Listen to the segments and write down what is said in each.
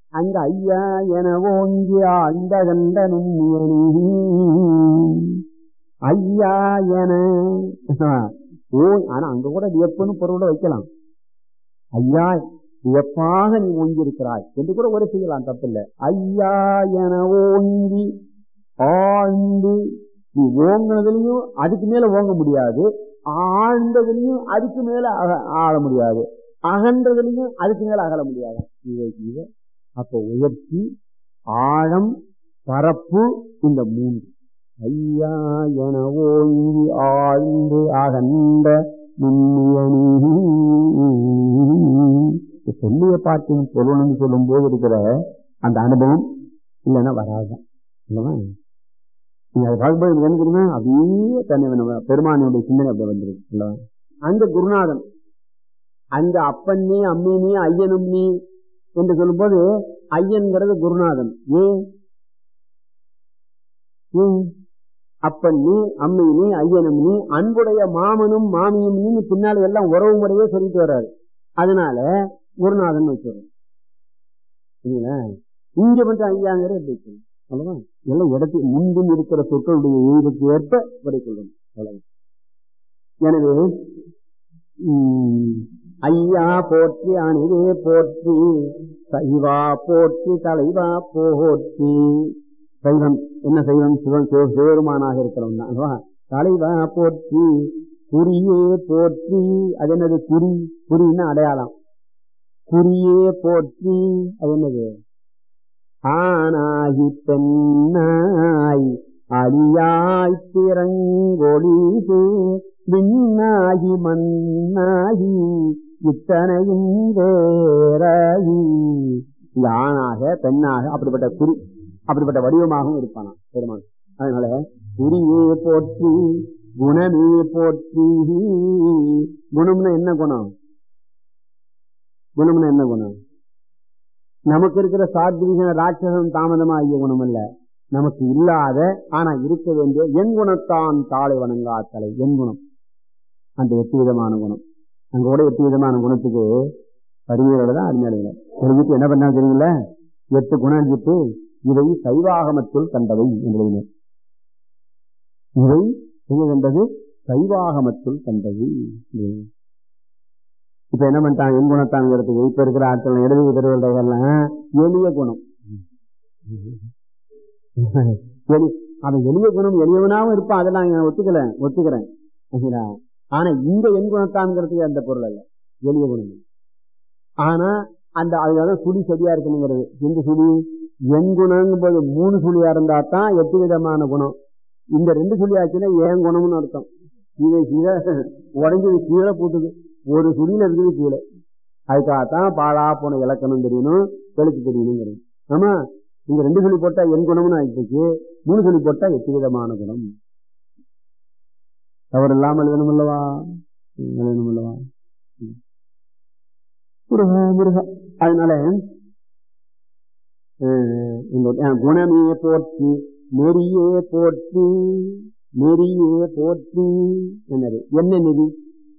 அங்க ஐயா என ஓங்கி ஆழ்ந்த கண்ட நுண்ணியனி ஐயா என ஓ ஆனா அங்க கூட வியப்புன்னு பொருளோட வைக்கலாம் ஐயா வியப்பாக நீ ஓங்கி இருக்கிறாய் என்று கூட ஒரு செய்யலாம் தப்பில்லை ஐயா என ஓங்கி ஆழ்ந்து நீ ஓங்கினதுலயும் அதுக்கு மேல ஓங்க முடியாது ஆழ்ந்ததுலயும் அதுக்கு மேல அக- ஆள முடியாது அகன்றதுலயும் அதுக்கு மேல அகல முடியாது இதை இதை அப்ப உயர்ச்சி ஆழம் பரப்பு இந்த மூன்று ஐயா என ஓங்கி ஆழ்ந்து அகன்ற நுண்ணியனி சொல்லிய பாட்டின் பொருள்னு சொல்லும் போது இருக்கிற அந்த அனுபவம் இல்லைன்னா வராது இல்லவா நீங்க அதை பார்க்கும்போது எனக்கு என்ன தெரியுமா அப்படியே தன்னை நம்ம பெருமானுடைய சிந்தனை அப்படி வந்துருக்கு இல்லவா அந்த குருநாதன் அந்த அப்பன் நீ அம்மி நீ ஐயனும் நீ என்று சொல்லும்போது ஐயன்கிறது குருநாதன் ஏன் ஏன் அப்பன் நீ அம்மை நீ ஐயனும் நீ அன்புடைய மாமனும் மாமியும் நீ பின்னால எல்லாம் உறவு முறையே சொல்லிட்டு வர்றாரு அதனால குருநாதன் வச்சுறோம் சரிங்களா இங்க மட்டும் ஐயாங்கிற எப்படி சொல்லணும் அவ்வளவா எல்லாம் இடத்துக்கு முன்பின் இருக்கிற சொற்களுடைய எழுதுக்கு ஏற்ப விடை கொள்ளணும் அவ்வளவு எனவே உம், ஐயா போற்றி அணிவே போற்றி சைவா போற்றி தலைவா போற்றி சைவம் என்ன சைவம் சிவன் சிவ- சிவபெருமானாக இருக்கிறவன் தான் அல்லவா? தலைவா போற்றி குறியே போற்றி அது என்னது குறி குறின்னா அடையாளம் குறியே போற்றி அது என்னது ஆனாகி பெண்ணாய் அழியாய் திறங்கொழிது விண்ணாகி மண்ணாகி இத்தனையும் வேறாகி இந்த ஆணாக பெண்ணாக அப்படிப்பட்ட குறி அப்படிப்பட்ட வடிவமாகவும் இருப்பானாம் பெருமான் அதனால குறியே போற்றி குணமே போற்றி குணம்னா என்ன குணம் குணம்னா என்ன குணம் நமக்கு இருக்கிற சாத்விக ராட்சசம் தாமதமா ஆகிய குணம் அல்ல நமக்கு இல்லாத ஆனா இருக்க வேண்டிய என் குணத்தான் தாளை வணங்காத்தலை என் குணம் அந்த எட்டு விதமான குணம் அங்க கூட எட்டு விதமான குணத்துக்கு பரிமையோட தான் அறிஞர்கள் எழுதிட்டு என்ன பண்ணா தெரியுங்களா எட்டு குணம் எழுதிட்டு இவை சைவாகமத்துள் கண்டவை என்று எழுதினர் இவை எங்க கண்டது சைவாகமத்துள் கண்டவை என்று. இப்ப என்ன பண்ணிட்டாங்க என் குணத்தாங்கிறதுக்கு இப்ப இருக்கிற ஆட்கள் எழுதி பெறுவதெல்லாம் எளிய குணம் எளி அவன் எளிய குணம் எளியவனாவும் இருப்பான் அதெல்லாம் நான் ஒத்துக்கல ஒத்துக்கிறேன் சரிங்களா? ஆனா இந்த என் குணத்தான்ங்கிறதுக்கு அந்த பொருள் அல்ல எளிய குணம் ஆனா அந்த அதுக்காக சுழி சரியா இருக்கணுங்கிறது எந்த சுழி என் குணங்கும் போது மூணு சுழியா இருந்தா தான் எட்டு விதமான குணம் இந்த ரெண்டு சுழி ஆச்சுன்னா ஏன் குணம்னு அர்த்தம் இதை கீழே உடஞ்சது கீழே போட்டுது ஒரு சுழியில இருக்குது கீழே அதுக்காகத்தான் பாழா போன இலக்கணம் தெரியணும் எழுத்து தெரியணுங்கிறது ஆமா நீங்க ரெண்டு சொல்லி போட்டா என் குணம்னு ஆயிடுச்சு மூணு சொல்லி போட்டா எட்டு விதமான குணம் தவறு இல்லாமல் எழுதணும் அல்லவா எழுதணும் அல்லவா முருகா முருகா அதனால அஹ், இந்த அஹ், குணமே போற்றி நெறியே போற்றி நெறியே போற்றி என்னது என்ன நெறி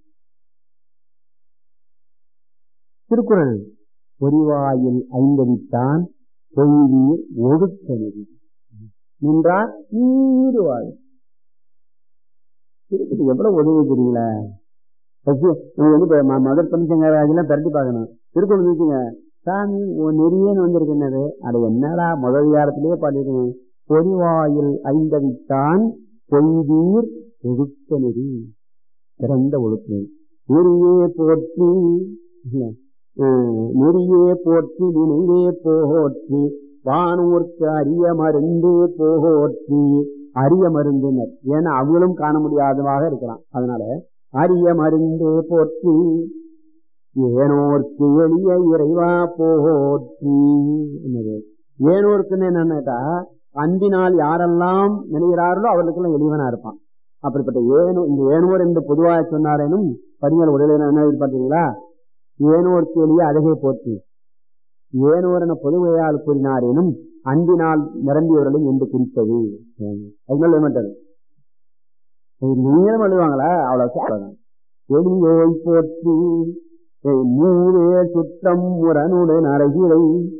திருக்குறள் பொறிவாயில் ஐந்தடித்தான் பொய்வீர் ஒழுக்க நெறி நின்றார் நீருவாய் திருப்பதி எவ்வளவு உதவி தெரியுங்களா ஃபர்ஸ்ட் நீங்க வந்து இப்ப ம- மதுரை தமிழ்ச்சங்கராஜெல்லாம் பரட்டி பார்க்கணும் திருக்குறள் இருக்குங்க சாமி உன் நெறியேன்னு வந்திருக்கின்றது அது என்னடா முதல் காலத்திலேயே பாடிருக்கணும் பொறிவாயில் ஐந்தடித்தான் பொய்வீர் ஒழுக்க நெறி சிறந்த ஒழுக்க நெறி நெறியே போற்றி இல்ல, அஹ், நெறியே போற்றி நினைவே போற்றி வானூர்க்கு அரிய மருந்து போற்றி அரிய மருந்துனர் ஏன்னா அவங்களும் காண முடியாததாக இருக்கிறான் அதனால அரிய மருந்து போற்றி ஏனோர்க்கு எளிய இறைவா போற்றி என்னது ஏனோர்க்குன்னு என்னன்னா அன்பினால் யாரெல்லாம் நினைகிறார்களோ அவர்களுக்கெல்லாம் எளியவனா இருப்பான் அப்படிப்பட்ட ஏனோ இந்த ஏனோர் என்று பொதுவாக சொன்னாரேனும் பதினேழு உடலில் என்ன பார்த்தீங்களா ஏனோர்க்கு எளிய அழகை போற்றி ஏனோர் என பொதுவையால் கூறினாரேனும் அன்பினால் நிரம்பியவர்களும் என்று குறித்தது அது மேல மாட்டாரு நீங்களும் எழுதுவாங்களா அவ்வளவு அவ்வளவுதான் எளியோய் போற்றி ஏய், மூவே சுற்றம் முரணுடன் அரகிலை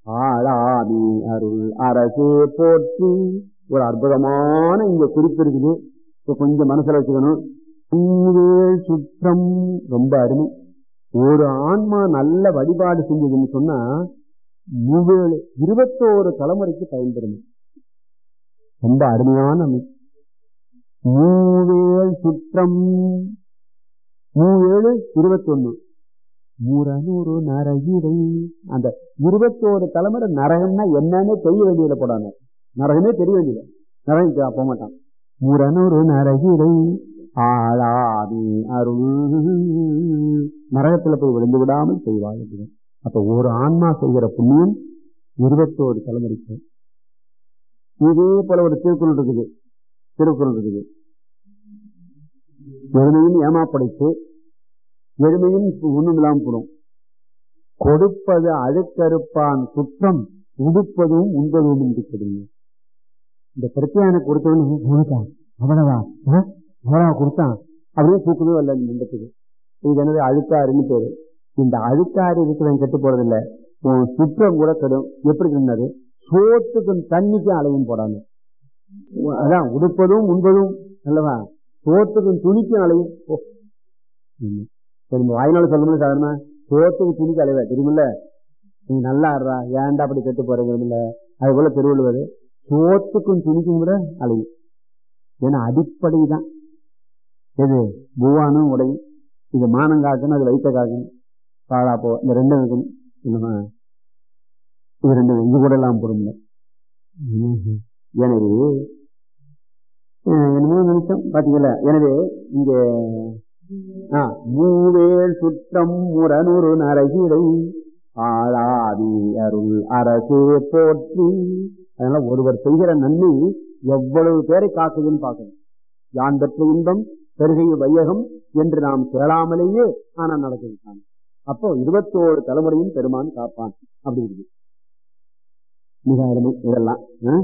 ஆளாமி அருள் அரசே போற்றி ஒரு அற்புதமான இங்க குறிப்பு இருக்குது இப்ப கொஞ்சம் மனசுல வச்சுக்கணும் பூவேல் சுற்றம் ரொம்ப அருமை ஒரு ஆன்மா நல்ல வழிபாடு செஞ்சதுன்னு சொன்னா மூவேழு இருபத்தோரு தலைமுறைக்கு பயன்பெறும் ரொம்ப அருமையான அமைப்பு மூவேல் சுற்றம் மூவேழு இருபத்தொன்னு முரநூறு நரகிரை அந்த இருபத்தோரு தலைமுறை நரகம்னா என்னன்னு தெரிய வேண்டியதுல போடாங்க நரகமே தெரிய வேண்டியது நரகம் போக மாட்டான் முரநூறு நரகிரை ஆளாதி அருள் நரகத்துல போய் விழுந்து விடாமல் செய்வாள் அப்ப ஒரு ஆன்மா செய்கிற புண்ணியம் இருபத்தோரு தலைமுறைக்கு இதே போல ஒரு திருக்குறள் இருக்குது திருக்குறள் இருக்குது எருமையும் ஏமாப்படைத்து எருமையும் ஒண்ணும் இல்லாம போடும் கொடுப்பது அழுக்கறுப்பான் குற்றம் உடுப்பதும் உண்பதும் என்று கொடுங்க இந்த பிரத்தியான கொடுத்தவன் உனக்கா அவ்வளவா அவ்வளவா கொடுத்தான் அப்படியே தூக்கவே வரல இந்த நின்றத்துக்கு இது என்னது அழுக்காருன்னு பேரு இந்த அழுக்காறு இருக்கிறவன் கெட்டு போறது இல்ல உன் சுற்றம் கூட கெடும் எப்படி சொன்னாரு சோத்துக்கும் தண்ணிக்கும் அலையும் போடாங்க அதான் உடுப்பதும் உண்பதும் அல்லவா சோத்துக்கும் துணிக்கும் அலையும் சரி வாய்நாள் சொல்லணும் சாதாரண சோத்துக்கு துணிக்கு அலைவ தெரியுமில்ல நீ நல்லா ஆடுறா ஏன்டா அப்படி கெட்டு போறீங்க அது போல திருவள்ளுவர் சோத்துக்கும் துணிக்கும் கூட அலையும் ஏன்னா அடிப்படை தான் எது பூவானும் உடையும் இது மானம் காக்கணும் அது வைத்த காக்கணும் பாழா போ இந்த ரெண்டு இருக்கணும் என்னமா இது ரெண்டு இது கூட எல்லாம் பொருள் எனவே என்னமோ நினைச்சோம் பாத்தீங்களா எனவே இங்க மூவேல் சுற்றம் முரநூறு நரகிரை ஆளாதி அருள் அரசே போற்றி அதனால ஒருவர் செய்கிற நன்மை எவ்வளவு பேரை காக்குதுன்னு பார்க்கணும் யான் பெற்ற இன்பம் பெருகை வையகம் என்று நாம் கேளாமலேயே ஆனா நடக்குது அப்போ இருபத்தோரு தலைமுறையும் பெருமான் காப்பான் அப்படி இருக்கு மிக அருமை இதெல்லாம்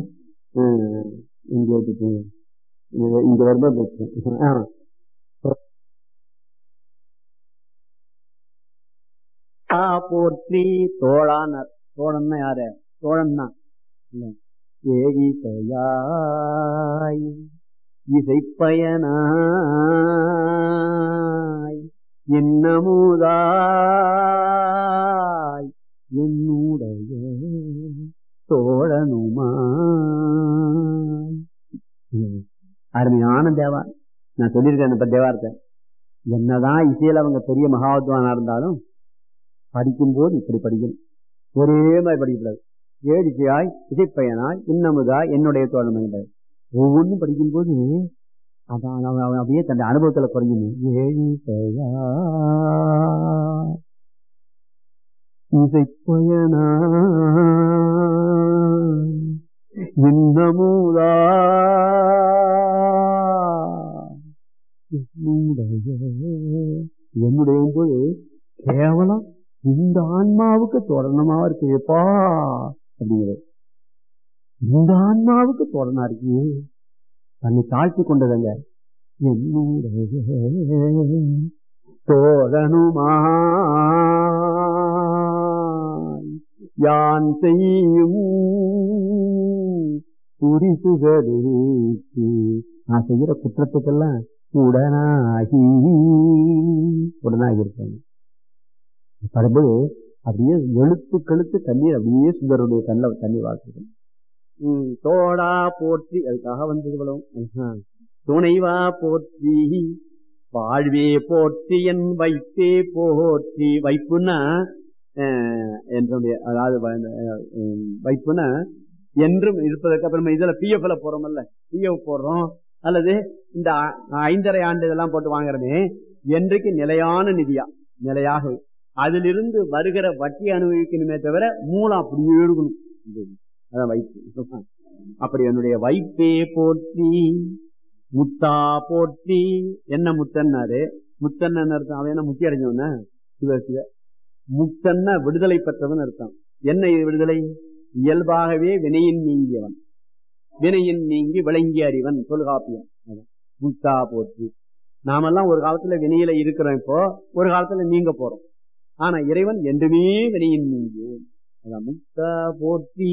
இங்க இங்க வரும்போது போற்றி தோழானர் தோழன்னா யாரு தோழன் தான் ஏகிசையாய் இசைப்பயனாய் என்னமுதாய் என்னுடைய தோழனுமாய் அருமையான தேவா நான் சொல்லியிருக்கேன் இப்ப தேவாரத்தை என்னதான் இசையில அவங்க பெரிய மகாத்வானா இருந்தாலும் படிக்கும்போது இப்படி படிக்கணும் ஒரே மாதிரி படிக்கக்கூடாது ஏடிசையாய் இசைப்பயனாய் இன்னமுதாய் என்னுடைய தோழமை ஒவ்வொன்றும் படிக்கும்போது அதான் அவன் அப்படியே தன் அனுபவத்துல குறைஞ்சு ஏழிசையா இசைப்பயனா இன்னமுதா என்னுடைய போது கேவலம் இந்த ஆன்மாவுக்கு தொடர்ணமா இருக்குப்பா அப்படிங்கிறது இந்த ஆன்மாவுக்கு தொடர்னா இருக்கு தன்னை தாழ்த்தி கொண்டதுங்க என்னுடைய தோழனுமா யான் செய்யும் புரிசுகளுக்கு நான் செய்யற குற்றத்துக்கெல்லாம் உடனாகி உடனாகி இருக்காங்க படும்போது அப்படியே எழுத்து கழுத்து தண்ணீர் அப்படியே சுந்தருடைய கண்ணில் தண்ணீர் வாசிக்கும் தோடா போற்றி அதுக்காக வந்தது இவ்வளவு துணைவா போற்றி வாழ்வே போற்றி என் வைப்பே போற்றி வைப்புன்னா என்னுடைய அதாவது வைப்புனா என்றும் இருப்பதற்கு அப்புறம் இதுல பிஎஃப்ல போறோம்ல பிஎஃப் போடுறோம் அல்லது இந்த ஐந்தரை ஆண்டு இதெல்லாம் போட்டு வாங்குறமே என்றைக்கு நிலையான நிதியா நிலையாக அதிலிருந்து வருகிற வட்டி அனுபவிக்கணுமே தவிர மூலம் அப்படியே இருக்கணும் அதான் வைப்பு அப்படி என்னுடைய வைப்பே போற்றி முத்தா போற்றி என்ன முத்தன்னாரு முத்தன் அர்த்தம் அவன் என்ன முத்தி அடைஞ்சவன சிவ சிவ முத்தன்னா விடுதலை பெற்றவன் அர்த்தம் என்ன விடுதலை இயல்பாகவே வினையின் நீங்கியவன் வினையின் நீங்கி விளங்கி அறிவன் தொல்காப்பியம் முத்தா போற்றி நாமெல்லாம் ஒரு காலத்துல வினையில இருக்கிறோம் இப்போ ஒரு காலத்துல நீங்க போறோம் ஆனா இறைவன் என்றுமே வினையின் நீங்கியவன் அதான் முக்தா போற்றி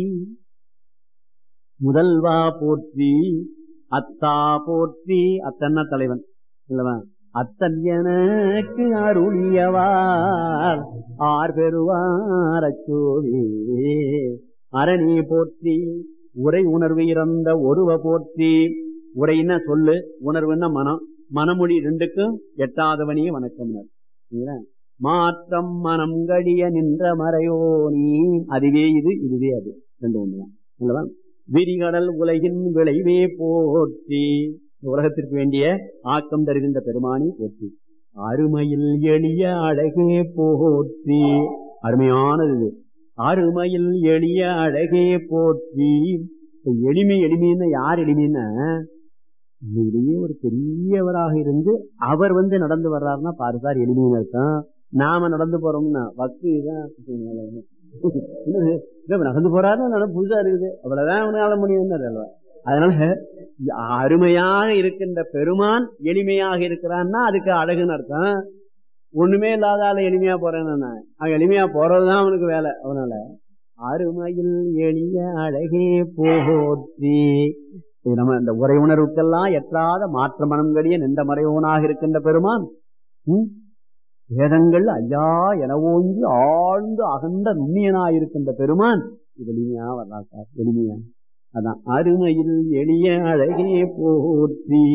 முதல்வா போற்றி அத்தா போற்றி அத்தன்னா தலைவன் இல்லவா அத்தன் எனக்கு அருளியவார் ஆர் பெறுவார் அச்சோவே அரணி போற்றி உரை உணர்வு இறந்த ஒருவ போற்றி உரைன்னா சொல்லு உணர்வுன்னா மனம் மனமொழி ரெண்டுக்கும் எட்டாதவனே வணக்கம் மாற்றம் மனம் கடிய நின்ற மறையோனி அதுவே இது இதுவே அது ரெண்டு ஒண்ணுதான் இல்லவா விரிகடல் உலகின் விளைவே போற்றி உலகத்திற்கு வேண்டிய ஆக்கம் தருகின்ற பெருமானி போற்றி அருமையில் எளிய அழகே போற்றி அருமையானது இது அருமையில் எளிய அழகே போற்றி எளிமை எளிமைன்னு யார் எளிமைன்னா உண்மையிலேயே ஒரு பெரியவராக இருந்து அவர் வந்து நடந்து வர்றாருன்னா பாரு சார் எளிமைன்னு அர்த்தம் நாம நடந்து போறோம்னா வக்கு நடந்து போறாரு புதுசா இருக்குது அவ்வளவுதான் அவனால முடியும் அதனால அருமையாக இருக்கின்ற பெருமான் எளிமையாக இருக்கிறான்னா அதுக்கு அழகுன்னு அர்த்தம் ஒண்ணுமே இல்லாத ஆள எளிமையா போறேன்னு அவன் எளிமையா போறதுதான் அவனுக்கு வேலை அவனால அருமையில் எளிய அழகே போற்றி நம்ம இந்த உரை உணர்வுக்கெல்லாம் எட்டாத மாற்ற மனம் கடிய நின்ற மறைவனாக இருக்கின்ற பெருமான் வேதங்கள் ஐயா என ஓங்கி ஆழ்ந்து அகன்ற நுண்ணியனாயிருக்கின்ற பெருமான் இது எளிமையா வர்றா சார் எளிமையா அதான் அருமையில் எளிய அழகே போற்றி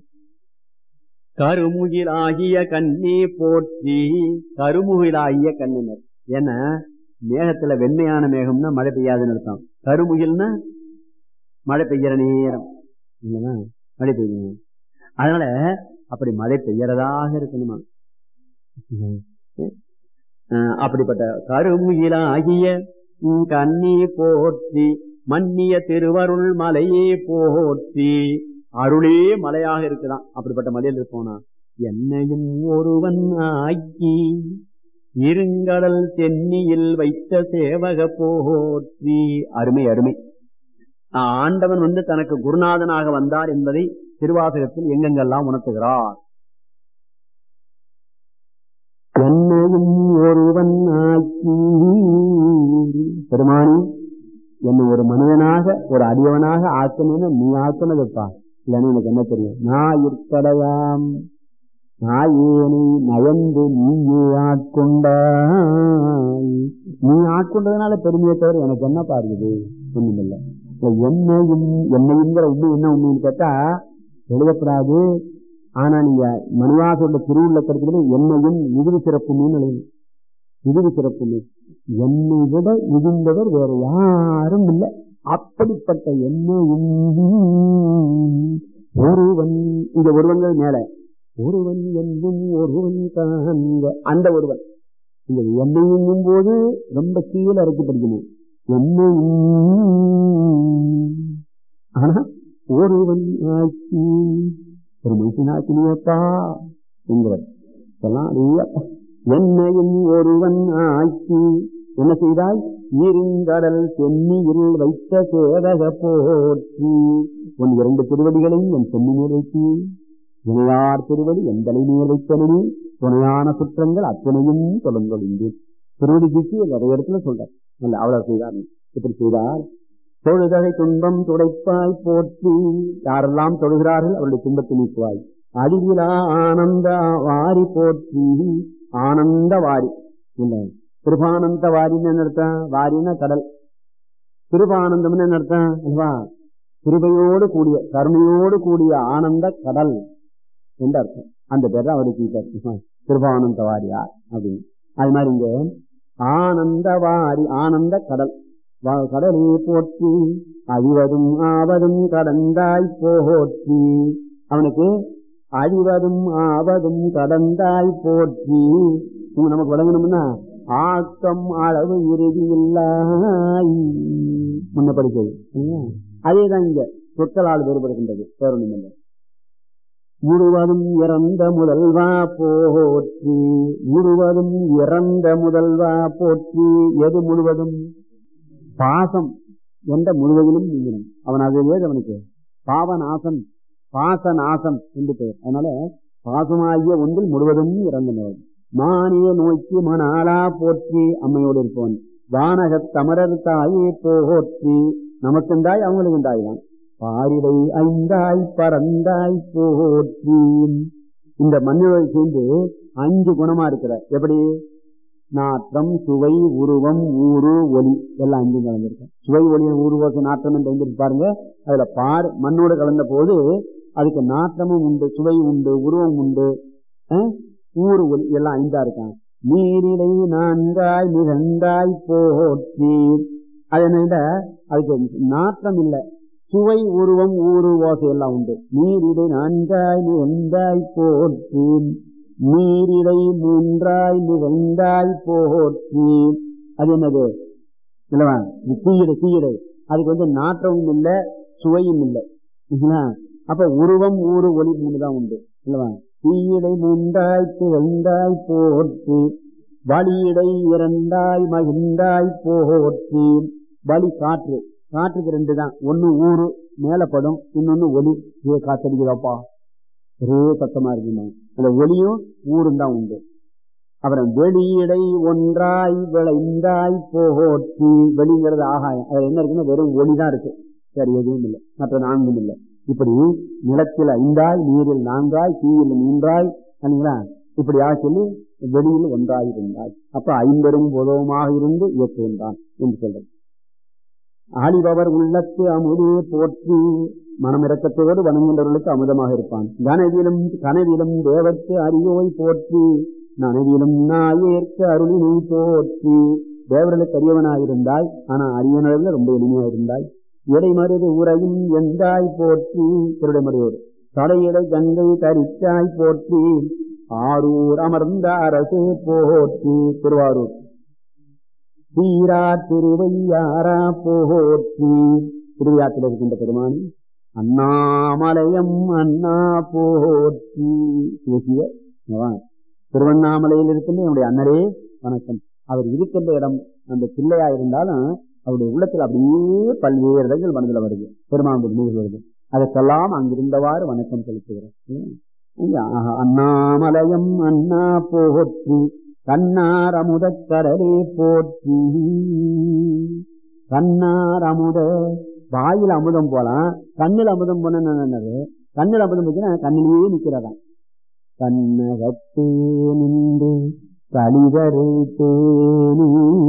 கருமுகிலாகிய கண்ணே போற்றி கருமுகிலாகிய கண்ணினர் ஏன்னா மேகத்துல வெண்மையான மேகம்னா மழை பெய்யாதுன்னு அர்த்தம் கருமுகில்னா மழை பெய்யற நேரம் இல்லைன்னா மழை பெய்யும் அதனால அப்படி மழை பெய்யறதாக இருக்கணுமா அப்படிப்பட்ட கருமுகிலாகிய கண்ணி போற்றி மன்னிய திருவருள் மலையே போற்றி அருளே மலையாக இருக்குதான் அப்படிப்பட்ட மலையில் இருப்போனா என்னையும் ஒருவன் ஆக்கி இருங்கடல் தென்னியில் வைத்த சேவக போற்றி அருமை அருமை ஆண்டவன் வந்து தனக்கு குருநாதனாக வந்தார் என்பதை திருவாசகத்தில் எங்கெங்கெல்லாம் உணர்த்துகிறார் என்னையும் ஒருவன் ஆக்கி பெருமானி என்னை ஒரு மனிதனாக ஒரு அடியவனாக ஆக்கணும்னு நீ ஆக்கினதுப்பா இல்லைன்னு எனக்கு என்ன தெரியும் நான் இருக்கடையாம் நாயேனை நயந்து நீயே ஆட்கொண்டாய் நீ ஆட்கொண்டதுனால பெருமையை தவிர எனக்கு என்ன பாருது ஒண்ணுமில்லை என்னையும் என்னையுங்கிற உண்மை என்ன உண்மைன்னு கேட்டா எழுதப்படாது ஆனா நீங்க மணிவாசோட திருவுள்ளக்கருத்துல என்னையும் மிகுதி சிறப்புன்னு எழுதணும் மிகுதி சிறப்புன்னு என்னை விட மிகுந்தவர் வேற யாரும் இல்லை அப்படிப்பட்ட என்னையும் ஒருவன் இங்க ஒருவங்கள் மேல ஒருவன் என்னும் ஒருவன் காண்க அந்த ஒருவன் இந்த என்னையும் போது ரொம்ப கீழே இறக்கி படிக்கணும் என்னையும் ஆனா ஒருவன் ஆட்சி ஒரு மனுஷனாக்கினியப்பா என்கிறார் இதெல்லாம் அடையப்பா என்னையும் ஒருவன் ஆட்சி என்ன செய்தாய் இருங்கடல் சென்னியில் வைத்த சேவக போற்றி உன் இரண்டு திருவடிகளையும் என் சென்னி மேல் வைத்து இணையார் திருவடி என் தலை மேல் வைத்தனே துணையான சுற்றங்கள் அத்தனையும் தொடர்ந்து திருவடி தூக்கி நிறைய இடத்துல சொல்றார் அல்ல அவ்வளவு செய்தார் இப்படி செய்தார் தொழுதகை துன்பம் துடைப்பாய் போற்றி யாரெல்லாம் தொழுகிறார்கள் அவருடைய துன்பத்தை நீக்குவாய் அழிவிலா ஆனந்த வாரி போற்றி ஆனந்த வாரி இல்லை கிருபானந்த வாரின்னு என்ன அர்த்தம் வாரின்னா கடல் கிருபானந்தம்னு என்ன அர்த்தம் அல்லவா கிருபையோடு கூடிய கருணையோடு கூடிய ஆனந்த கடல் என்று அர்த்தம் அந்த பேர் தான் அவருக்கு கிருபானந்த வாரியார் அப்படின்னு அது மாதிரி இங்க ஆனந்த வாரி ஆனந்த கடல் கடலே போற்றி அழிவதும் ஆவதும் கடந்தாய் போற்றி அவனுக்கு அழிவதும் ஆவதும் கடந்தாய் போற்றி நமக்கு வழங்கணும்னா ஆக்கம் அளவு இறுதி இல்லாய் முன்ன படிக்கிறது அதேதான் இங்க சொற்களால் வேறுபடுகின்றது பேரொன்றும் இல்லை முழுவதும் இறந்த முதல்வா போற்றி முழுவதும் இறந்த முதல்வா போற்றி எது முழுவதும் பாசம் என்ற முழுவதிலும் நீங்கணும் அவன் அது ஏது அவனுக்கு பாவநாசன் பாசநாசம் என்று பெயர் அதனால பாசமாகிய ஒன்றில் முழுவதும் இறந்தனர் மானிய நோக்கி மணாலா போற்றி அம்மையோடு இருப்பவன் வானகத் தமரர் தாயே போற்றி நமக்கும் தாய் அவங்களுக்கும் தாய் தான் பாரிடை ஐந்தாய் பறந்தாய் போற்றி இந்த மண்ணில் சேர்ந்து அஞ்சு குணமா இருக்கிற எப்படி நாற்றம் சுவை உருவம் ஊறு ஒளி எல்லாம் அஞ்சும் கலந்துருக்கும் சுவை ஒளி ஊருவோச நாற்றம் என்று எங்க பாருங்க அதுல பார் மண்ணோடு கலந்த போது அதுக்கு நாற்றமும் உண்டு சுவை உண்டு உருவம் உண்டு அஹ், ஊறு ஒளி எல்லாம் ஐந்தா இருக்கான் நீரிலை நான்காய் நிகழ்ந்தாய் போற்றி அது என்ன அதுக்கு நாற்றம் இல்லை சுவை உருவம் ஊறு ஓசை எல்லாம் உண்டு நீரிடை நான்காய் நிகழ்ந்தாய் போற்றி நீரிடை மூன்றாய் நிகழ்ந்தாய் போற்றி அது என்னது இல்லவா இது தீயிடை தீயிடை அதுக்கு வந்து நாற்றமும் இல்லை சுவையும் இல்லை சரிங்களா? அப்ப உருவம் ஊறு ஒளி மூணு தான் உண்டு இல்லவா தீயிடை மூன்றாய் திகழ்ந்தாய் போற்றி வழியிடை இரண்டாய் மகிழ்ந்தாய் போற்றி வழி காற்று காற்றுக்கு ரெண்டு தான் ஒன்னு ஊரு மேல படும் இன்னொன்னு ஒலி ஏ காத்தடிக்குதாப்பா ஒரே சத்தமா இருக்குமா அந்த ஒலியும் ஊரும் தான் உண்டு அப்புறம் வெளியிடை ஒன்றாய் விளைந்தாய் போற்றி வெளிங்கிறது ஆகாயம் அதுல என்ன இருக்குன்னா வெறும் ஒளி தான் இருக்கு வேற எதுவும் இல்லை மற்ற நான்கும் இல்லை இப்படி நிலத்தில் ஐந்தாய் நீரில் நான்காய் தீயில் மூன்றாய் சரிங்களா இப்படியாக சொல்லி வெளியில் ஒன்றாய் இருந்தாய் அப்ப ஐம்பெரும் பொதுவமாக இருந்து இயக்குகின்றான் என்று சொல்றது ஆளிபவர் உள்ளத்து அமுதே போற்றி மனமிறக்கத்தோடு வணங்குகின்றவர்களுக்கு அமுதமாக இருப்பான் கனவிலும் கனவிலும் தேவத்து அரியோய் போற்றி நனவிலும் நாயேற்கு அருளினை போற்றி தேவர்களுக்கு அரியவனாயிருந்தாய் ஆனா அரியனர்கள் ரொம்ப எளிமையா இருந்தாய் இடைமருது உரையும் எந்தாய் போற்றி திருடைமறையோடு தடையிடை கங்கை தரித்தாய் போற்றி ஆரூர் அமர்ந்த அரசே போற்றி திருவாரூர் தீரா திருவையாரா போற்றி திருவிழாத்தில் இருக்கின்ற பெருமான் அண்ணாமலையம் அண்ணா போற்றி பேசிய அவன் திருவண்ணாமலையில் இருக்கின்ற என்னுடைய அண்ணரே வணக்கம் அவர் இருக்கின்ற இடம் அந்த பிள்ளையா இருந்தாலும் அவருடைய உள்ளத்தில் அப்படியே பல்வேறு இடங்கள் மனதில் வருது பெருமானுடைய நூல் வருது அதற்கெல்லாம் அங்கிருந்தவாறு வணக்கம் செலுத்துகிறேன் இங்க, ஆஹா, அண்ணாமலையம் அண்ணா போற்றி கண்ணார் அமுதக் கடலே போற்றி கண்ணார் அமுத வாயில் அமுதம் போலாம் கண்ணில் அமுதம் போன என்னது கண்ணில் அமுதம் போச்சுன்னா கண்ணிலேயே நிக்கிறதாம் கண்ணகத்தே நின்று கலிதரை தேனி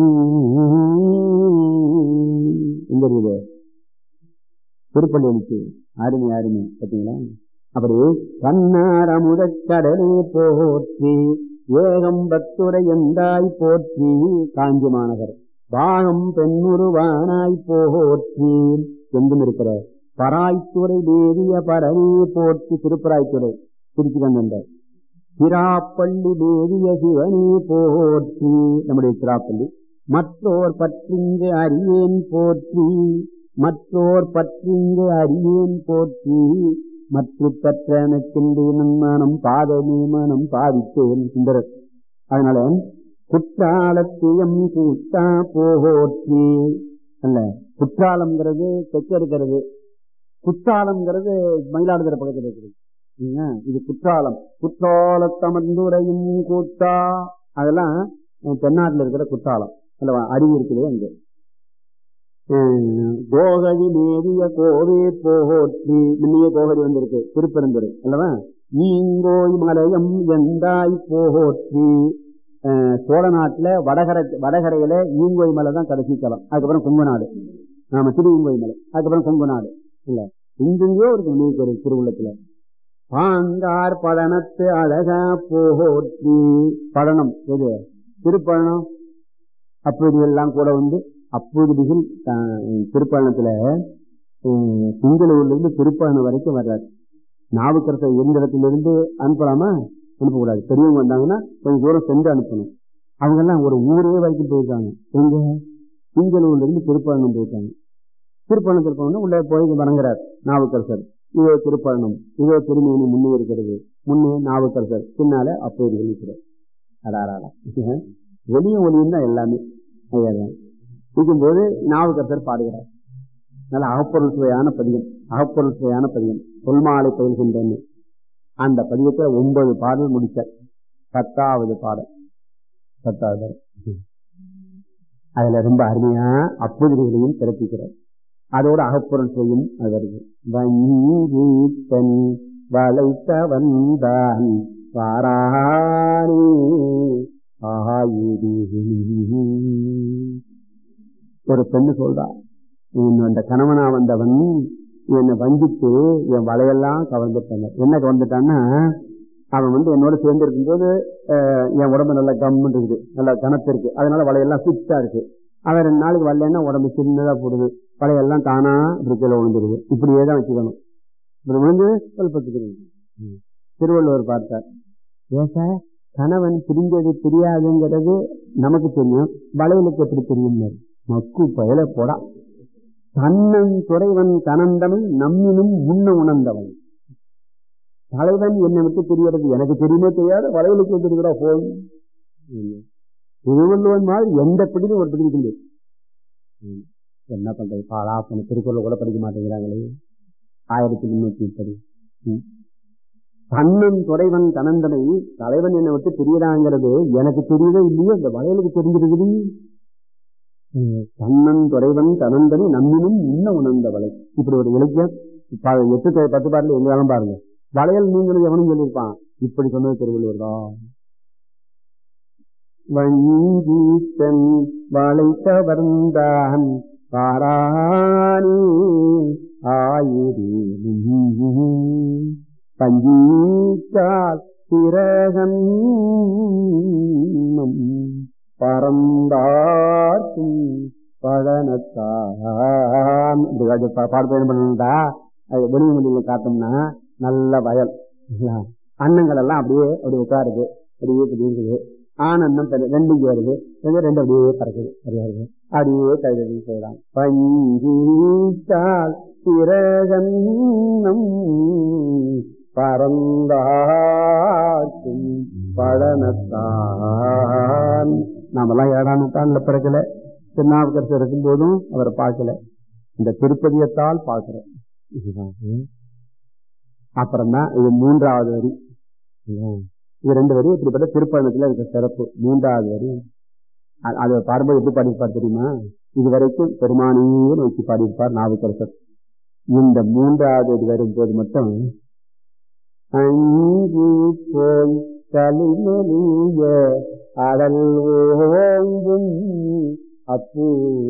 எங்க இருக்குது திருப்பள்ளி அனுச்சு அருமை அருமை பார்த்தீங்களா அப்படி கண்ணார் அமுதக் கடலே போற்றி ஏகம் பத்துரை எந்தாய் போற்றி காஞ்சி மாநகர் பாகம் பெண்ணுருவானாய் போற்றி எங்கும் இருக்கிற பராய்த்துறை தேவிய பரவே போற்றி திருப்பராய்த்துறை திருச்சி கண்ட திராப்பள்ளி தேவிய சிவனே போற்றி நம்முடைய திராப்பள்ளி மற்றோர் பற்றிங்கு அறியேன் போற்றி மற்றோர் பற்றிங்கு அறியேன் போற்றி மற்ற பற்றனக்கின்றே நன்மானம் பாதமே மனம் பாதித்தேன் சுந்தரர் அதனால குற்றாலத்தியம் கூட்டா போற்றி அல்ல குற்றாலம்ங்கிறது தெற்க இருக்கிறது குற்றாலம்ங்கிறது மயிலாடுதுறை பக்கத்தில் இருக்கிறது சரிங்களா? இது குற்றாலம் குற்றாலத்தமர்ந்துரையும் கூட்டா அதெல்லாம் அஹ், தென்னாட்டுல இருக்கிற குற்றாலம் அல்லவா அருவி இருக்குது அங்க அஹ், கோகழி மேவிய கோவே போற்றி முன்னிய கோகழி வந்திருக்கு திருப்பெருந்துறை அல்லவா ஈங்கோய் மலையம் எந்தாய் போற்றி அஹ், சோழ நாட்டுல வடகரை வடகரையில ஈங்கோய் மலை தான் கடைசி தலம் அதுக்கப்புறம் கொங்கு நாடு நாம திரு ஈங்கோய் மலை அதுக்கப்புறம் கொங்கு நாடு இல்ல இங்கெங்கயோ இருக்கு முன்னிய கோயில் திருவுள்ளத்துல பாங்கார் பழனத்து அழகா போற்றி பழனம் எது திருப்பழனம் அப்படி எல்லாம் கூட வந்து அப்போதிகள் திருப்பழனத்துல அஹ், திங்களூர்ல இருந்து திருப்பழனம் வரைக்கும் வர்றாரு நாவுக்கரசை எந்த இடத்துல இருந்து அனுப்பலாமா அனுப்பக்கூடாது பெரியவங்க வந்தாங்கன்னா கொஞ்சம் தூரம் சென்று அனுப்பணும் அவங்க எல்லாம் ஒரு ஊரே வரைக்கும் போயிருக்காங்க எங்க திங்களூர்ல இருந்து திருப்பழனம் போயிருக்காங்க திருப்பழனம் திருப்பழனம் உள்ள போய் வணங்குறார் நாவுக்கரசர் இதோ திருப்பழனம் இதோ திருமேனி முன்னே இருக்கிறது முன்னே நாவுக்கரசர் பின்னால அப்போது இருக்கிறார் அடாராடா ஒளியும் ஒளியும் தான் எல்லாமே அதுதான் இருக்கும்போது நாவுக்கரசர் பாடுகிறார் நல்ல அகப்பொருள் சுவையான பதிகம் அகப்பொருள் சுவையான பதிகம் தொல்மாலை பயில்கின்றேன்னு அந்த பதிகத்துல ஒன்பது பாடல் முடிச்சார் பத்தாவது பாடல் பத்தாவது பாடல். அதுல ரொம்ப அருமையா அப்புதிரிகளையும் பிறப்பிக்கிறார் அதோட அகப்புறம் செய்யும் அது வருது வங்கீத்தன் வளைத்த வந்தான் வாரானே ஆயுதி ஒரு பெண்ணு சொல்றா இன்னும் அந்த கணவனா வந்தவன் என்னை வஞ்சித்து என் வலையெல்லாம் கவர்ந்துட்டாங்க என்ன கவர்ந்துட்டான்னா அவன் வந்து என்னோட சேர்ந்து இருக்கும்போது அஹ், என் உடம்பு நல்லா கம்முன்னு இருக்குது நல்லா கனத்து இருக்கு அதனால வலையெல்லாம் ஃபிட்டா இருக்கு அவன் ரெண்டு நாளைக்கு வரலன்னா உடம்பு சின்னதா போடுது வலையெல்லாம் தானா இப்படி கீழே விழுந்துருது இப்படியே தான் வச்சுக்கணும் இப்படி விழுந்து சொல்பத்துக்கு திருவள்ளுவர் பார்த்தார் ஏன் சார் கணவன் பிரிஞ்சது தெரியாதுங்கிறது நமக்கு தெரியும் வளையலுக்கு எப்படி தெரியும் மக்கு பயல போடா தன்னன் துறைவன் தனந்தவன் நம்மினும் முன்ன உணர்ந்தவன் தலைவன் என்னை விட்டு தெரியறது எனக்கு தெரியுமே தெரியாது வளையலுக்கு தெரியுதா போன் திருவள்ளுவன் மாதிரி எந்த பிடிக்கும் ஒரு பிடிக்க முடியாது ம். என்ன பண்றது பாலா பண்ண திருக்குறள் கூட படிக்க மாட்டேங்கிறாங்களே ஆயிரத்தி முன்னூத்தி முப்பது ம். தன்னன் துறைவன் தனந்தனை தலைவன் என்னை விட்டு தெரியறாங்கிறது எனக்கு தெரியவே இல்லையோ அந்த வளையலுக்கு தெரிஞ்சிருக்குது தன்னன் துறைவன் தனந்தனை நம்மினும் முன்ன உணர்ந்த வலை இப்படி ஒரு இலக்கியம் ப- எட்டு ப- பத்து பாட்டில் எங்கேயாலும் பாருங்க வளையல் நீங்களும் எவனும் சொல்லியிருப்பான் இப்படி சொன்னது திருவள்ளுவர் தான் வஞ்சீத்தன் வளைத்த வந்தான் பாராணி ஆயிரி பஞ்சீத்தால் பிறகன் பரந்தார்க்கும் பழனத்தான் இப்படி அது பா- பாடு பயணம் பண்ணா அது வெளிமொழியில காட்டோம்னா நல்ல வயல் இல்லையா? அன்னங்கள் எல்லாம் அப்படியே அப்படி உட்காருது அப்படியே இப்படி இருக்குது ஆனந்தம் பெரு- ரெண்டும் சேருது ரெண்டு ரெண்டு அப்படியே பறக்குது சரியா இருக்கு அப்படியே கைது செய்யலாம் பஞ்சீத்தால் பிரகன்னம் பரந்தாக்கும் பழனத்தான் நாமெல்லாம் ஏழாம் நூற்றாண்டுல பிறக்கல திருநாவுக்கரசர் இருக்கும் போதும் அவரை பார்க்கல இந்த திருப்பதியத்தால் பார்க்கிறோம் இதுதான் அப்புறம் தான் இது மூன்றாவது வரி இல்லையா? இது ரெண்டு வரி இப்படிப்பட்ட திருப்பயணத்துல இருக்க சிறப்பு மூன்றாவது வரி அ- அதை பாடும்போது எப்படி பாடியிருப்பார் தெரியுமா இதுவரைக்கும் பெருமானியே நோக்கி பாடியிருப்பார் நாவுக்கரசர் இந்த மூன்றாவது வரி வரும்போது மட்டும் அங்கி போய் களிமொழிய அடல் ஓங்கும் அப்பு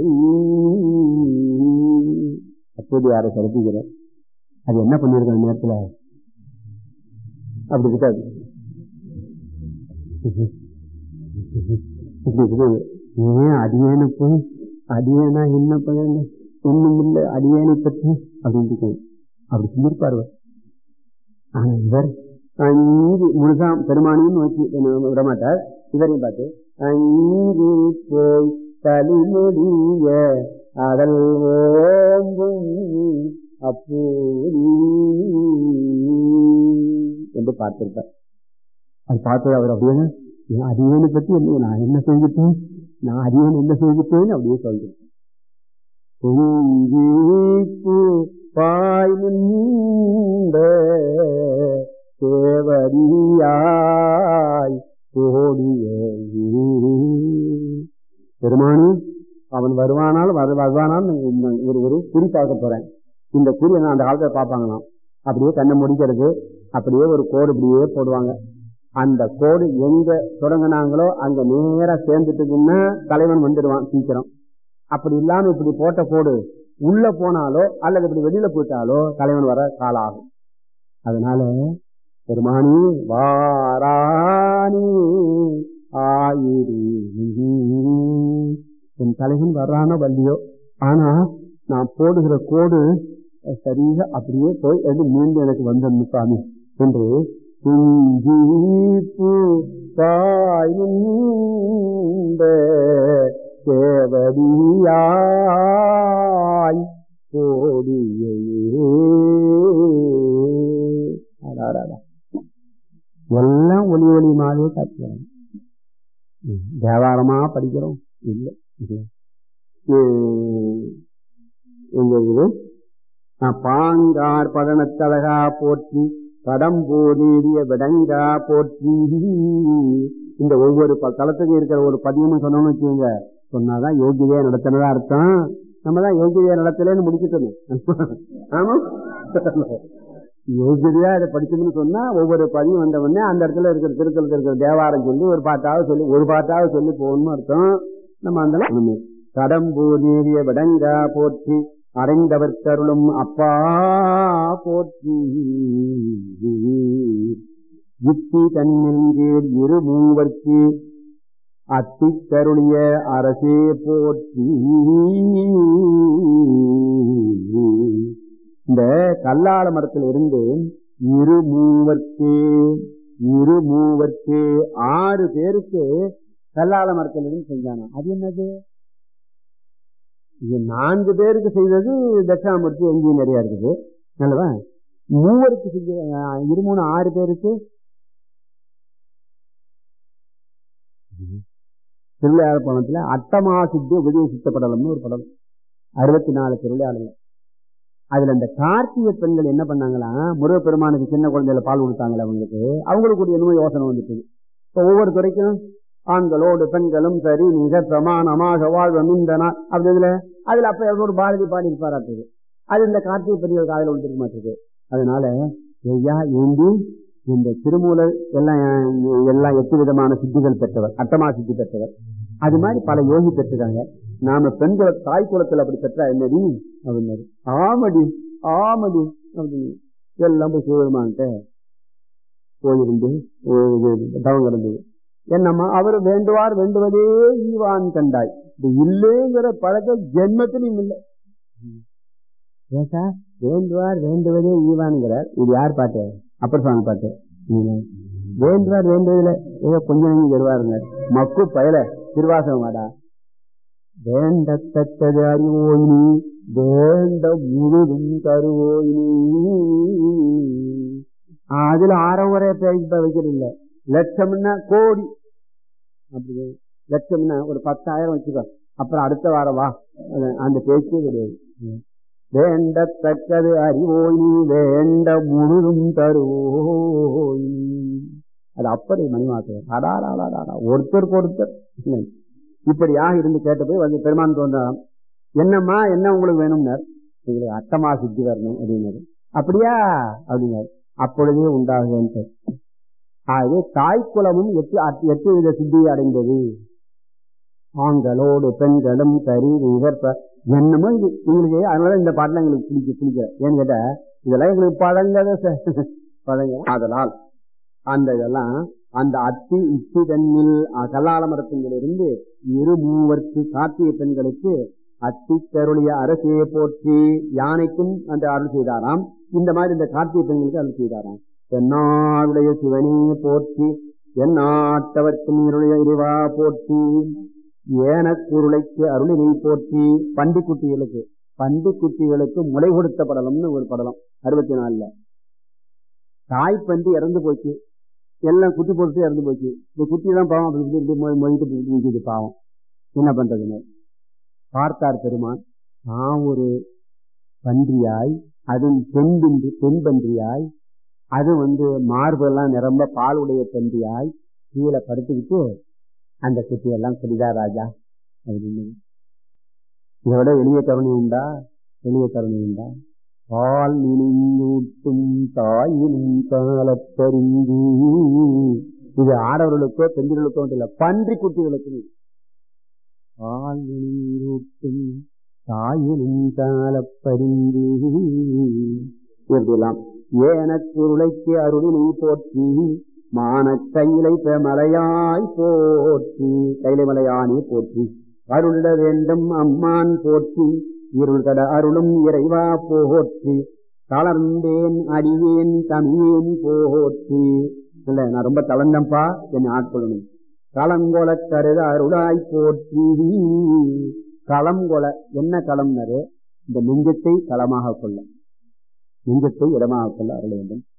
அப்போது யாரை சிறப்பிக்கிறேன் அது என்ன பண்ணிருக்க அந்த நேரத்துல அப்படி இருக்காது இப்படி இருக்குது ஏன் அடியேனை போய் அடியேனா என்ன பயன் ஒண்ணும் இல்லை அடியேனை பற்றி அப்படின்னு இருக்கு. அப்படி சொல்லியிருப்பார் அவர். ஆனா இவர் அஞ்சு முழுசாம் பெருமானையும் நோக்கி என்ன விட மாட்டார் இவரையும் பார்த்து அஞ்சு போய் தலிமொழிய அடல் ஓங்கும் அப்பூரி என்று பார்த்திருப்பார் அது பார்த்தது அவர் அப்படியே "என் அடியேனை பற்றி என்ன நான் என்ன செய்துட்டேன் நான் அடியேன் என்ன செய்துட்டேன்னு அப்படியே சொல்றேன் பூங்கீப்பு பாய் நின்ற தேவடியாய் கோடிய பெருமானி அவன் வருவானால் வரு- வருவானால் இந்த ஒரு ஒரு குறி பார்க்க போறேன் இந்த குறி நான் அந்த காலத்துல பார்ப்பாங்களாம் அப்படியே கண்ணை முடிக்கிறது அப்படியே ஒரு கோடு இப்படியே போடுவாங்க அந்த கோடு எங்க தொடங்கினாங்களோ அங்க நேரா சேர்ந்துட்டுதுன்னா தலைவன் வந்துடுவான் சீக்கிரம் அப்படி இல்லாம இப்படி போட்ட கோடு உள்ள போனாலோ அல்லது இப்படி வெளியில போயிட்டாலோ தலைவன் வர காலாகும் அதனால பெருமானி வாராணி ஆயிரி என் தலைவன் வர்றானோ வள்ளியோ ஆனா நான் போடுகிற கோடு சரியா அப்படியே போய் அது மீண்டும் எனக்கு வந்தது சாமி என்று குஞ்சீப்பு பாய்ந்த தேவடியாய் கோடியே அடாடாடா. எல்லாம் ஒளி ஒளியுமாவே காட்டுகிறாங்க ம், தேவாரமா படிக்கிறோம் இல்லை இல்லை. ம், எங்க இது நான் பாங்கார் பதனத்தழகா போற்றி கடம்போதேறிய விடங்கா போற்றி இந்த ஒவ்வொரு ப- தளத்துக்கு இருக்கிற ஒரு பதியமும் சொன்னோம்னு வச்சுக்கோங்க சொன்னாதான் யோகிதையா நடத்தினதா அர்த்தம் நம்ம தான் யோகிதையா நடத்தலன்னு முடிச்சுட்டோமே ஆமா யோகிதையா இதை படிச்சோம்னு சொன்னா ஒவ்வொரு பதிவு வந்த உடனே அந்த இடத்துல இருக்கிற திருத்தலத்தில் இருக்கிற தேவாரம் சொல்லி ஒரு பாட்டாவது சொல்லி ஒரு பாட்டாவது சொல்லி போகணும்னு அர்த்தம் நம்ம அந்த கடம்பூர் நீரிய விடங்கா போற்றி அடைந்தவர் கருளும் அப்பா போற்றி யுக்தி தன்னில் இரு மூவர்க்கு அத்தி கருளிய அரசே போற்றி இந்த கல்லாள மரத்தில் இருந்து இரு மூவர்க்கு இரு மூவர்க்கு ஆறு பேருக்கு கல்லாள மரத்தில் இருந்து செஞ்சானா அது என்னது இது நான்கு பேருக்கு செய்தது தட்சிணாமூர்த்தி எங்கேயும் நிறைய இருக்குது நல்லவா மூவருக்கு செஞ்ச இரு மூணு ஆறு பேருக்கு திருவிளையாடல் படத்துல அட்டமா சித்தி உபதேசித்த படலம்னு ஒரு படம் அறுபத்தி நாலு திருவிளையாடல அதுல இந்த கார்த்திகை பெண்கள் என்ன பண்ணாங்களா முருகப்பெருமானுக்கு சின்ன குழந்தையில பால் கொடுத்தாங்களே அவங்களுக்கு அவங்களுக்கு ஒரு என்னமோ யோசனை வந்துட்டு இப்போ ஒவ்வொரு துறைக்கும் ஆண்களோடு பெண்களும் சரி மிக பிரமாணமாக வாழ்வம் இந்த நாள் அப்படி இதுல அதுல அப்ப ஒரு பாரதி பாடி பாராட்டுது அது இந்த கார்த்திகை பெண்கள் காதல் விட்டுருக்க மாட்டேங்குது அதனால ஐயா ஏந்தி இந்த திருமூலர் எல்லாம் எல்லாம் எட்டு விதமான சித்திகள் பெற்றவர் அட்டமா சித்தி பெற்றவர் அது மாதிரி பல யோகி பெற்றிருக்காங்க நாம பெண்களை தாய் குளத்துல அப்படி பெற்றா என்னடி அப்படின்னாரு ஆமடி ஆமடி அப்படின்னு எல்லாம் போய் சிவபெருமான்கிட்ட போயிருந்து தவம் கிடந்தது என்னம்மா அவர் வேண்டுவார் வேண்டுவதே ஈவான் கண்டாய் இது இல்லைங்கிற பழக்க ஜென்மத்திலும் இல்லை ஏசா வேண்டுவார் வேண்டுவதே ஈவான்கிறார் இது யார் பாட்டு அப்பர் சுவாமி பாட்டு வேண்டுவார் வேண்டுவதில்ல ஏதோ கொஞ்சம் நெஞ்சு தருவாருங்க மக்கு பயல திருவாசகம் வாடா வேண்டத்தக்கது அறிவோயினி வேண்ட முழுதும் தருவோயினி அதுல ஆறவரை வைக்கிறது இல்ல லட்சம்னா கோடி அப்படி லட்சம்னா ஒரு பத்தாயிரம் வச்சுக்கோ அப்புறம் அடுத்த வாரம் வா அந்த பேச்சே கிடையாது வேண்டத்தக்கது அறிவோய் நீ வேண்ட முழுதும் தருவோய் அது அப்படி மணிமாக்குவார் அடாடாடாடா ஒருத்தருக்கு ஒருத்தர் இப்படியாக இருந்து கேட்ட போய் வந்து பெருமான் தோன்றாம் என்னம்மா என்ன உங்களுக்கு வேணும்னார் உங்களுக்கு அட்டமா சித்தி வரணும் அப்படின்னாரு அப்படியா அப்படின்னாரு அப்பொழுதே உண்டாகுது ஆகவே தாய்க்குலமும் எட்டு எட்டு வித சித்தியை அடைந்தது ஆண்களோடு பெண்களும் சரி நிகர்ப்ப என்னமோ இது எங்களுக்கு அதனால இந்த பாட்டுல எங்களுக்கு பிடிக்க பிடிக்க ஏன்னு கேட்டா இதெல்லாம் எங்களுக்கு பழங்கத பழங்க அதனால் அந்த இதெல்லாம் அந்த அத்தி இத்தி தண்ணில் கல்லால மரத்திலிருந்து இரு மூவர்க்கு காத்திய பெண்களுக்கு அத்தி கருளிய அரசியை போற்றி யானைக்கும் அந்த அருள் செய்தாராம் இந்த மாதிரி இந்த கார்த்திகை பெண்களுக்கு அருள் செய்தாராம் தென்னாவுடைய சிவனே போற்றி எந்நாட்டவர்க்கும் இருளைய இறைவா போற்றி ஏன குருளைக்கு அருளினை போற்றி பண்டிக்குட்டிகளுக்கு பண்டிக்குட்டிகளுக்கு முளை கொடுத்த படலம்னு ஒரு படலம் அறுபத்தி நாலுல தாய்ப்பண்டி இறந்து போச்சு எல்லாம் குட்டி போட்டு இறந்து போச்சு இந்த குட்டி தான் பாவம் அப்படி மொழிட்டு நிற்குது பாவம் என்ன பண்றதுன்னு பார்த்தார் பெருமான் நான் ஒரு பன்றியாய் அதுவும் பெண் பன்றி பெண் பன்றியாய் அது வந்து மார்பெல்லாம் நிரம்ப பாலுடைய பன்றியாய் கீழே படுத்துக்கிட்டு அந்த குட்டியெல்லாம் குடிதா ராஜா அப்படின்னு இதை விட எளிய கருணை உண்டா எளிய கருணை உண்டா பால் நினைந்தூட்டும் தாயினும் காலப்பறிந்து இது ஆடவர்களுக்கோ பெண்களுக்கோ இல்லை பன்றி குட்டிகளுக்கு பால் நினைந்தூட்டும் தாயினும் காலப்பறிந்து இப்படிலாம் ஏனக்குருளைக்கு அருளினை போற்றி மான கையிலை மலையாய் போற்றி கைலை மலையானே போற்றி அருளிட வேண்டும் அம்மான் போற்றி இருள் கட அருளும் இறைவா போற்றி தளர்ந்தேன் அடியேன் தமியேன் போற்றி இல்ல நான் ரொம்ப தளர்ந்தப்பா என்னை ஆட்கொள்ளணும் களங்கொல கருத அருளாய் போற்றி களங்கொல என்ன களம்னரு இந்த நெஞ்சத்தை களமாக கொள்ள நெஞ்சத்தை இடமாக கொள்ள அருள வேண்டும்